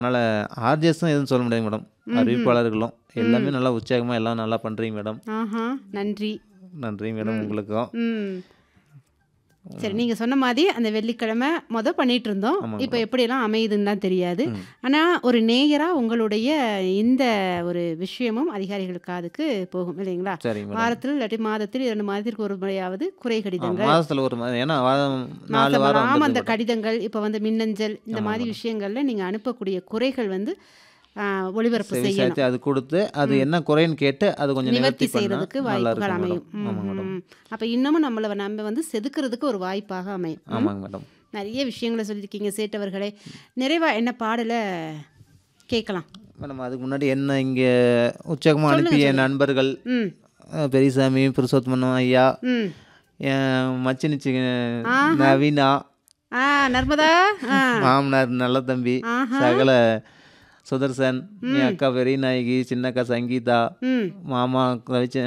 அதனால ஆர்ஜிஎஸும் எதுவும் சொல்ல முடியாது மேடம். அறிவிப்பாளர்களும் எல்லாமே ம். நல்லா உற்சாகமா எல்லாம் நல்லா பண்றீங்க மேடம். ஆஹா! நன்றி. நன்றி மேடம் ம். உங்களுக்கும். ம். சரி நீங்க சொன்ன மாதிரி அந்த வெள்ளிக்கிழமை மொத பண்ணிட்டு இருந்தோம். ஆமாங்க இப்ப மேடம். எப்படியெல்லாம் அமையுதுன்னு தான் தெரியாது. ம். ஆனா ஒரு நேயரா உங்களுடைய இந்த ஒரு விஷயமும் அதிகாரிகள் காதுக்கு போகும் இல்லைங்களா? சரிங்க மேடம். வாரத்தில் இல்லாட்டி மாதத்தில் 2 மாதத்திற்கு ஒரு முறையாவது குறை ஆ கடிதங்கள் மாதத்துல ஒரு மாதம் ஏன்னா வாரம் 4 வாரம் மாசமெல்லாம் வந்துருது அந்த மேடம். கடிதங்கள் இப்ப வந்து மின்னஞ்சல் இந்த ஆமாங்க மாதிரி மேடம். விஷயங்கள்ல நீங்க அனுப்பக்கூடிய குறைகள் வந்து ஆ, ஒளிபரப்பு சரி செய்யணும். சேர்த்து அது கொடுத்து அது ம். என்ன குறைன்னு கேட்டு அது கொஞ்சம் நிவர்த்தி நிவர்த்தி பண்ணா செய்யறதுக்கு நல்லா வாய்ப்புகள் இருக்கும் மேடம். அமையும். ம், ஆமாங்க மேடம். ம். அப்ப இன்னமும் நம்மள நம்ம வந்து செதுக்குறதுக்கு ஒரு வாய்ப்பாக அமையும். ம். ஆமாங்க மேடம். நிறைய விஷயங்களை சொல்லியிருக்கீங்க சேட்டவர்களே. நிறைவா என்ன பாடல கேட்கலாம்? மேடம் அதுக்கு முன்னாடி என்ன இங்க உற்சாகமா சொல்லுங்க அனுப்பிய சொல்லுங்க. நண்பர்கள் ம். அ, பெரியசாமி புருஷோத்தமன் ஐயா ம். என் மச்சினிச்சி ஆஹா! நவீனா ஆ நர்மதா ஆ மாமனார் நல்ல தம்பி ஆஹா! சகல சுதர்சன் என் ம். அக்கா பெரிய நாயகி சின்னக்கா சங்கீதா ம். மாமா ரவிச்ச